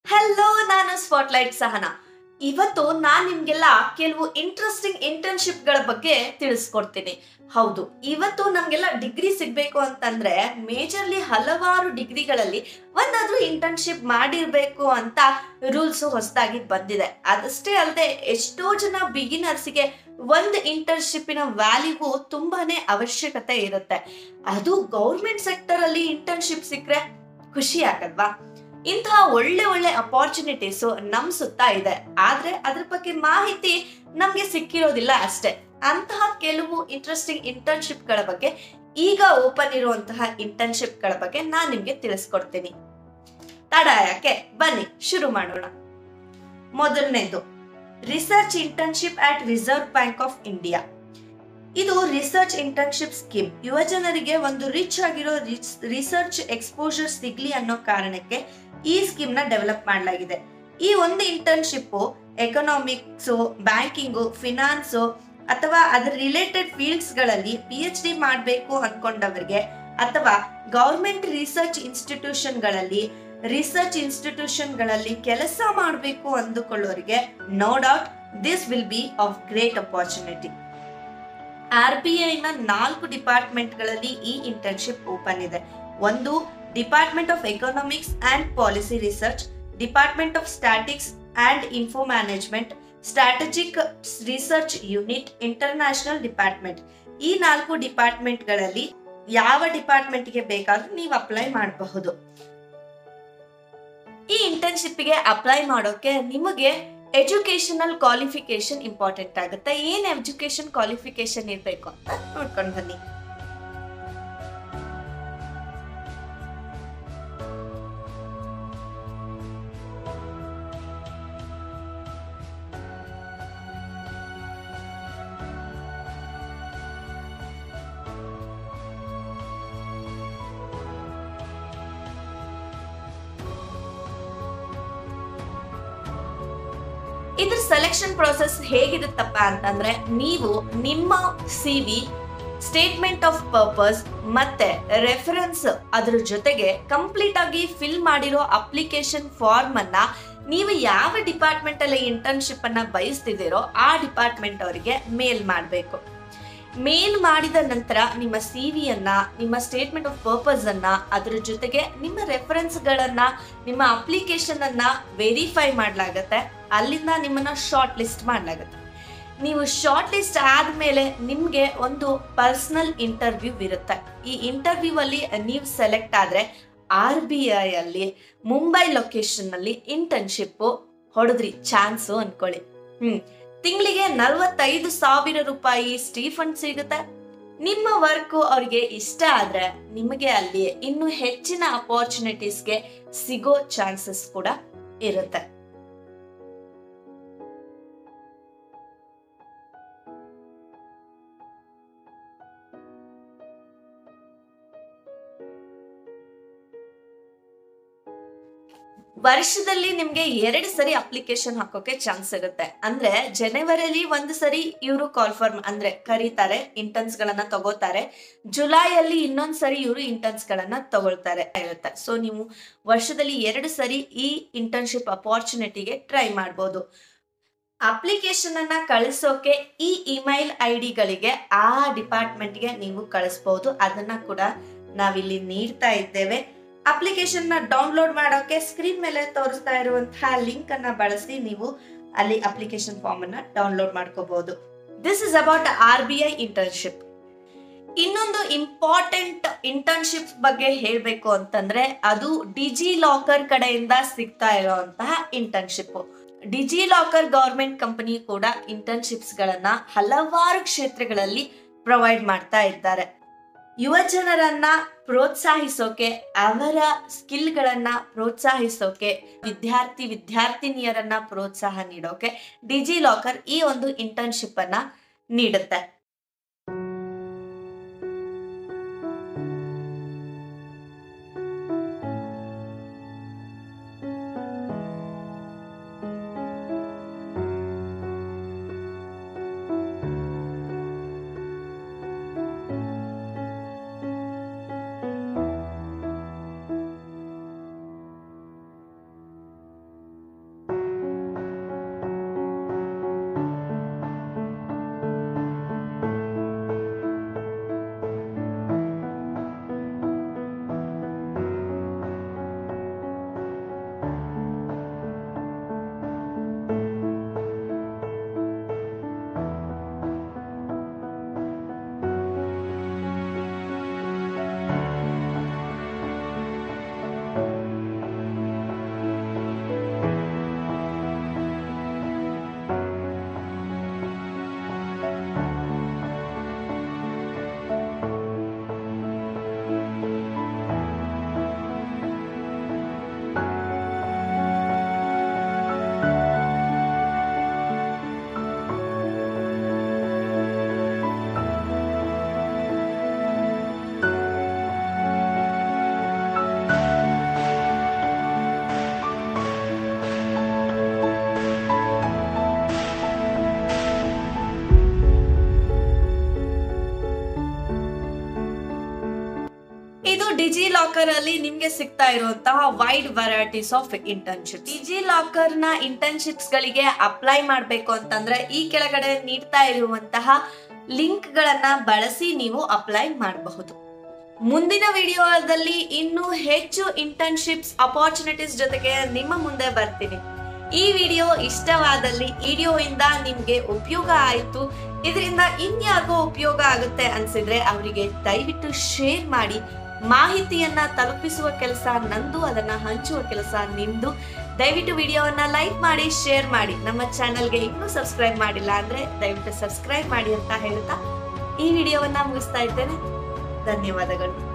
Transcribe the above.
hello ನಾನು spotlight Sahana ಇವತ್ತು ನಾನು ನಿಮ್ಗೆಲ್ಲ ಕೆಲವು ಇಂಟ್ರೆಸ್ಟಿಂಗ್ ಇಂಟರ್ನ್ಶಿಪ್ ಗಳ ಬಗ್ಗೆ ತಿಳಿಸ್ಕೊಡ್ತೀನಿ ಹೌದು ಇವತ್ತು ನಮ್ಗೆಲ್ಲ ಡಿಗ್ರಿ ಸಿಗ್ಬೇಕು ಅಂತಂದ್ರೆ ಮೇಜರ್ಲಿ ಹಲವಾರು ಡಿಗ್ರಿಗಳಲ್ಲಿ ಒಂದಾದ್ರೂ ಇಂಟರ್ನ್ಶಿಪ್ ಮಾಡಿರ್ಬೇಕು ಅಂತ ರೂಲ್ಸ್ ಹೊಸದಾಗಿ ಬಂದಿದೆ ಅದಷ್ಟೇ ಅಲ್ಲದೆ ಎಷ್ಟೋ ಜನ ಬಿಗಿನರ್ಸ್ಗೆ ಒಂದು ಇಂಟರ್ನ್ಶಿಪ್ಪಿನ ವ್ಯಾಲ್ಯೂಗೂ ತುಂಬಾನೇ ಅವಶ್ಯಕತೆ ಇರುತ್ತೆ ಅದು ಗೌರ್ಮೆಂಟ್ ಸೆಕ್ಟರ್ ಅಲ್ಲಿ ಇಂಟರ್ನ್ಶಿಪ್ ಸಿಕ್ಕರೆ ಖುಷಿ ಆಗಲ್ವಾ ಇಂತಹ ಒಳ್ಳೆ ಒಳ್ಳೆ ಅಪಾರ್ಚುನಿಟೀಸ್ ನಮ್ ಸುತ್ತ ಇದೆ ಆದ್ರೆ ಅದ್ರ ಬಗ್ಗೆ ಮಾಹಿತಿ ನಮ್ಗೆ ಸಿಕ್ಕಿರೋದಿಲ್ಲ ಅಷ್ಟೇ ಅಂತಹ ಕೆಲವು ಇಂಟ್ರೆಸ್ಟಿಂಗ್ ಇಂಟರ್ನ್ಶಿಪ್ ಗಳ ಬಗ್ಗೆ ಈಗ ಓಪನ್ ಇರುವಂತಹ ಇಂಟರ್ನ್ಶಿಪ್ ಗಳ ಬಗ್ಗೆ ನಾನ್ ನಿಮ್ಗೆ ತಿಳಿಸ್ಕೊಡ್ತೀನಿ ತಡ ಯಾಕೆ ಬನ್ನಿ ಶುರು ಮಾಡೋಣ ಮೊದಲನೇದು research internship at reserve bank of India ಇದು ರಿಸರ್ಚ್ ಇಂಟರ್ನ್ಶಿಪ್ ಸ್ಕೀಮ್ ಯುವ ಜನರಿಗೆ ಒಂದು ರಿಚ್ ಆಗಿರೋ ರಿಸರ್ಚ್ ಎಕ್ಸ್ಪೋಜರ್ ಸಿಗ್ಲಿ ಅನ್ನೋ ಕಾರಣಕ್ಕೆ ಈ ಸ್ಕೀಮ್ ನ ಡೆವಲಪ್ ಮಾಡಲಾಗಿದೆ ಈ ಒಂದು ಇಂಟರ್ನ್ಶಿಪ್ ಎಕನಾಮಿಕ್ಸ್ ಬ್ಯಾಂಕಿಂಗು ಫಿನಾನ್ಸು ಅಥವಾ ಅದರ ರಿಲೇಟೆಡ್ ಫೀಲ್ಡ್ಸ್ ಗಳಲ್ಲಿ ಪಿ ಎಚ್ ಡಿ ಮಾಡಬೇಕು ಅನ್ಕೊಂಡವರಿಗೆ ಅಥವಾ ಗೌರ್ಮೆಂಟ್ ರಿಸರ್ಚ್ ಇನ್ಸ್ಟಿಟ್ಯೂಷನ್ ಗಳಲ್ಲಿ ರಿಸರ್ಚ್ ಇನ್ಸ್ಟಿಟ್ಯೂಷನ್ ಗಳಲ್ಲಿ ಕೆಲಸ ಮಾಡಬೇಕು ಅಂದುಕೊಳ್ಳೋರಿಗೆ no doubt this will be of great opportunity R B I ನ ನಾಲ್ಕು ಡಿಪಾರ್ಟ್ಮೆಂಟ್ ಗಳಲ್ಲಿ ಈ ಇಂಟರ್ನ್ಶಿಪ್ ಓಪನ್ ಇದೆ ಒಂದು department of economics and policy research department of statics and info management strategic research unit international department ಈ ನಾಲ್ಕು department ಗಳಲ್ಲಿ ಯಾವ ಡಿಪಾರ್ಟ್ಮೆಂಟ್ ಗೆ ಬೇಕಾದ್ರೂ ನೀವು ಅಪ್ಲೈ ಮಾಡಬಹುದು ಈ ಇಂಟರ್ನ್ಶಿಪ್ ಗೆ ಅಪ್ಲೈ ಮಾಡೋಕೆ ನಿಮಗೆ ಎಜುಕೇಶನಲ್ ಕ್ವಾಲಿಫಿಕೇಶನ್ ಇಂಪಾರ್ಟೆಂಟ್ ಆಗುತ್ತೆ ಏನ್ ಎಜುಕೇಶನ್ ಕ್ವಾಲಿಫಿಕೇಶನ್ ಇರಬೇಕು ಅಂತ ನೋಡ್ಕೊಂಡು ಬನ್ನಿ ಇದ್ರ ಸೆಲೆಕ್ಷನ್ ಪ್ರೊಸೆಸ್ ಹೇಗಿರುತ್ತಪ್ಪ ಅಂತಂದ್ರೆ ನೀವು ನಿಮ್ಮ C V statement of purpose ಮತ್ತೆ ರೆಫರೆನ್ಸ್ ಅದ್ರ ಜೊತೆಗೆ ಕಂಪ್ಲೀಟ್ ಆಗಿ ಫಿಲ್ ಮಾಡಿರೋ ಅಪ್ಲಿಕೇಶನ್ ಫಾರ್ಮ್ ಅನ್ನ ನೀವು ಯಾವ ಡಿಪಾರ್ಟ್ಮೆಂಟ್ ಅಲ್ಲಿ ಇಂಟರ್ನ್ಶಿಪ್ ಅನ್ನ ಬಯಸ್ತಿದ್ದೀರೋ ಆ ಡಿಪಾರ್ಟ್ಮೆಂಟ್ ಅವರಿಗೆ ಮೇಲ್ ಮಾಡಬೇಕು ಮೇಲ್ ಮಾಡಿದ ನಂತರ ನಿಮ್ಮ ಸಿ ವಿಯನ್ನ ನಿಮ್ಮ ಸ್ಟೇಟ್ಮೆಂಟ್ ಆಫ್ ಪರ್ಪಸ್ ಅನ್ನ ಅದ್ರ ಜೊತೆಗೆ ನಿಮ್ಮ ರೆಫರೆನ್ಸ್ ಗಳನ್ನ ನಿಮ್ಮ ಅಪ್ಲಿಕೇಶನ್ ಅನ್ನ ವೆರಿಫೈ ಮಾಡಲಾಗತ್ತೆ ಅಲ್ಲಿಂದ ನಿಮ್ಮನ್ನ ಶಾರ್ಟ್ ಲಿಸ್ಟ್ ಮಾಡಲಾಗುತ್ತೆ ನೀವು ಶಾರ್ಟ್ ಲಿಸ್ಟ್ ಆದ್ಮೇಲೆ ನಿಮ್ಗೆ ಒಂದು ಪರ್ಸನಲ್ ಇಂಟರ್ವ್ಯೂ ಇರುತ್ತೆ ಈ ಇಂಟರ್ವ್ಯೂ ಅಲ್ಲಿ ನೀವು ಸೆಲೆಕ್ಟ್ ಆದ್ರೆ ಆರ್ ಬಿ ಐ ಅಲ್ಲಿ ಮುಂಬೈ ಲೊಕೇಶನ್ ಅಲ್ಲಿ ಇಂಟರ್ನ್ಶಿಪ್ ಹೊಡೆದ್ರಿ ಚಾನ್ಸು ಅನ್ಕೊಳ್ಳಿ ಹ್ಮ್ ತಿಂಗಳಿಗೆ ನಲ್ವತ್ತೈದು ಸಾವಿರ ರೂಪಾಯಿ ಸ್ಟೀಫಂಡ್ ಸಿಗುತ್ತೆ ನಿಮ್ಮ ವರ್ಕ್ ಅವ್ರಿಗೆ ಇಷ್ಟ ಆದ್ರೆ ನಿಮಗೆ ಅಲ್ಲಿ ಇನ್ನು ಹೆಚ್ಚಿನ ಅಪಾರ್ಚುನಿಟೀಸ್ಗೆ ಸಿಗೋ ಚಾನ್ಸಸ್ ಕೂಡ ಇರುತ್ತೆ ವರ್ಷದಲ್ಲಿ ನಿಮ್ಗೆ ಎರಡು ಸರಿ ಅಪ್ಲಿಕೇಶನ್ ಹಾಕೋಕೆ ಚಾನ್ಸ್ ಸಿಗುತ್ತೆ ಅಂದ್ರೆ ಜನವರಿಲಿ ಒಂದು ಸರಿ ಇವರು ಕಾಲ್ಫರ್ಮ್ ಅಂದ್ರೆ ಕರೀತಾರೆ ಇಂಟರ್ನ್ಸ್ ಗಳನ್ನ ತಗೋತಾರೆ ಜುಲೈಯಲ್ಲಿ ಇನ್ನೊಂದ್ ಸರಿ ಇವರು ಇಂಟರ್ನ್ಸ್ ಗಳನ್ನ ತಗೊಳ್ತಾರೆ ಇರುತ್ತೆ ಸೊ ನೀವು ವರ್ಷದಲ್ಲಿ ಎರಡು ಸರಿ ಈ ಇಂಟರ್ನ್ಶಿಪ್ ಅಪಾರ್ಚುನಿಟಿಗೆ ಟ್ರೈ ಮಾಡ್ಬೋದು ಅಪ್ಲಿಕೇಶನ್ ಅನ್ನ ಕಳಿಸೋಕೆ ಈ ಇಮೇಲ್ ಐ ಡಿಗಳಿಗೆ ಆ ಡಿಪಾರ್ಟ್ಮೆಂಟ್ಗೆ ನೀವು ಕಳಿಸ್ಬೋದು ಅದನ್ನ ಕೂಡ ನಾವಿಲ್ಲಿ ನೀಡ್ತಾ ಇದ್ದೇವೆ ಅಪ್ಲಿಕೇಶನ್ ನ ಡೌನ್ಲೋಡ್ ಮಾಡೋಕೆ ಸ್ಕ್ರೀನ್ ಮೇಲೆ ತೋರಿಸ್ತಾ ಇರುವಂತಹ ಲಿಂಕ್ ಅನ್ನ ಬಳಸಿ ನೀವು ಅಲ್ಲಿ ಅಪ್ಲಿಕೇಶನ್ ಫಾರ್ಮ್ ಅನ್ನ ಡೌನ್ಲೋಡ್ ಮಾಡ್ಕೋಬಹುದು this is about R B I internship ಇನ್ನೊಂದು ಇಂಪಾರ್ಟೆಂಟ್ ಇಂಟರ್ನ್ಶಿಪ್ ಬಗ್ಗೆ ಹೇಳಬೇಕು ಅಂತಂದ್ರೆ ಅದು ಡಿಜಿ ಲಾಕರ್ ಕಡೆಯಿಂದ ಸಿಗ್ತಾ ಇರುವಂತಹ internship DigiLocker government company ಕೂಡ ಇಂಟರ್ನ್ಶಿಪ್ಸ್ ಗಳನ್ನ ಹಲವಾರು ಕ್ಷೇತ್ರಗಳಲ್ಲಿ ಪ್ರೊವೈಡ್ ಮಾಡ್ತಾ ಇದ್ದಾರೆ ಯುವ ಜನರನ್ನ ಪ್ರೋತ್ಸಾಹಿಸೋಕೆ ಅವರ ಸ್ಕಿಲ್ಗಳನ್ನ ಪ್ರೋತ್ಸಾಹಿಸೋಕೆ ವಿದ್ಯಾರ್ಥಿ ವಿದ್ಯಾರ್ಥಿನಿಯರನ್ನ ಪ್ರೋತ್ಸಾಹ ನೀಡೋಕೆ ಡಿಜಿ ಲಾಕರ್ ಈ ಒಂದು ಇಂಟರ್ನ್ಶಿಪ್ ಅನ್ನ ನೀಡುತ್ತೆ ಲಾಕರ್ ಅಲ್ಲಿ ನಿಮ್ಗೆ ಸಿಗ್ತಾ ಇರುವಂತಹ wide varieties of internship DigiLocker ನ ಇಂಟರ್ನ್ಶಿಪ್ಸ್ ಗಳಿಗೆ ಅಪ್ಲೈ ಮಾಡ್ಬೇಕು ಅಂತಂದ್ರೆ ಈ ಕೆಳಗಡೆ ನೀಡ್ತಾ ಇರುವಂತಹ ಲಿಂಕ್ ಗಳನ್ನ ಬಳಸಿ ನೀವು ಅಪ್ಲೈ ಮಾಡಬಹುದು ಮುಂದಿನ ವಿಡಿಯೋದಲ್ಲಿ ಇನ್ನೂ ಹೆಚ್ಚು ಇಂಟರ್ನ್ಶಿಪ್ಸ್ ಅಪಾರ್ಚುನಿಟೀಸ್ ಜೊತೆಗೆ ನಿಮ್ಮ ಮುಂದೆ ಬರ್ತೀನಿ ಈ ವಿಡಿಯೋ ಇಷ್ಟವಾದಲ್ಲಿ ವಿಡಿಯೋಯಿಂದ ನಿಮ್ಗೆ ಉಪಯೋಗ ಆಯ್ತು ಇದರಿಂದ ಇನ್ಯಾರಿಗೋ ಉಪಯೋಗ ಆಗುತ್ತೆ ಅನ್ಸಿದ್ರೆ ಅವರಿಗೆ ದಯವಿಟ್ಟು ಶೇರ್ ಮಾಡಿ ಮಾಹಿತಿಯನ್ನ ತಲುಪಿಸುವ ಕೆಲಸ ನಂದು ಅದನ್ನ ಹಂಚುವ ಕೆಲಸ ನಿಮ್ದು ದಯವಿಟ್ಟು ವಿಡಿಯೋವನ್ನ ಲೈಕ್ ಮಾಡಿ ಶೇರ್ ಮಾಡಿ ನಮ್ಮ ಚಾನೆಲ್ಗೆ ಇನ್ನೂ ಸಬ್ಸ್ಕ್ರೈಬ್ ಮಾಡಿಲ್ಲ ಅಂದ್ರೆ ದಯವಿಟ್ಟು ಸಬ್ಸ್ಕ್ರೈಬ್ ಮಾಡಿ ಅಂತ ಹೇಳ್ತಾ ಈ ವಿಡಿಯೋವನ್ನ ಮುಗಿಸ್ತಾ ಇದ್ದೇನೆ ಧನ್ಯವಾದಗಳು